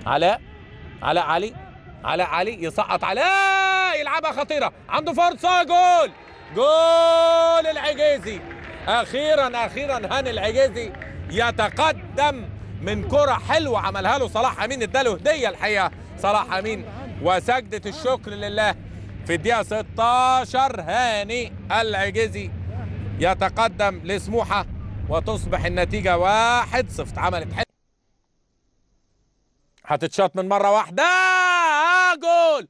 علاء علاء علي علاء علي يسقط علاء يلعبها خطيره عنده فرصه جول جول العجيزي اخيرا اخيرا هاني العجيزي يتقدم من كرة حلوة عملها له صلاح امين اداله هدية الحقيقة صلاح امين وسجدة الشكر لله في الدقيقة 16 هاني العجيزي يتقدم لسموحة وتصبح النتيجة واحد صفر اتعملت حلوة هتتشاط من مرة واحدة آه جول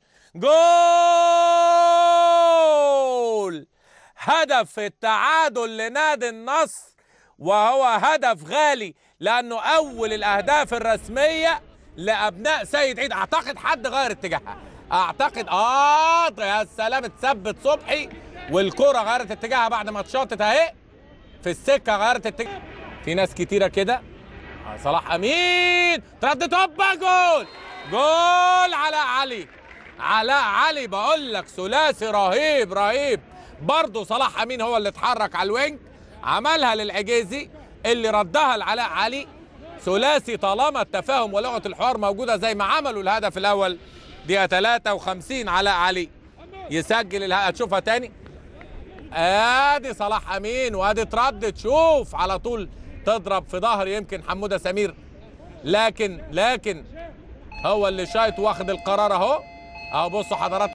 جول هدف التعادل لنادي النصر وهو هدف غالي لأنه أول الأهداف الرسمية لأبناء سيد عيد أعتقد حد غير اتجاهها أعتقد آه يا سلام اتثبت صبحي والكرة غيرت اتجاهها بعد ما اتشاطت أهي في السكة غيرت اتجاه في ناس كتيرة كده صلاح امين تردد هوبا جول جول علاء علي علاء علي بقول لك ثلاثي رهيب رهيب برضه صلاح امين هو اللي اتحرك على الوينج عملها للعجيزي اللي ردها لعلاء علي ثلاثي طالما التفاهم ولغه الحوار موجوده زي ما عملوا الهدف الاول دقيقه 53 علاء علي يسجل الهدف تشوفها تاني ادي صلاح امين وادي تردد شوف على طول تضرب في ظهر يمكن حموده سمير لكن لكن هو اللي شايط واخد القرار اهو اهو بصوا حضراتكم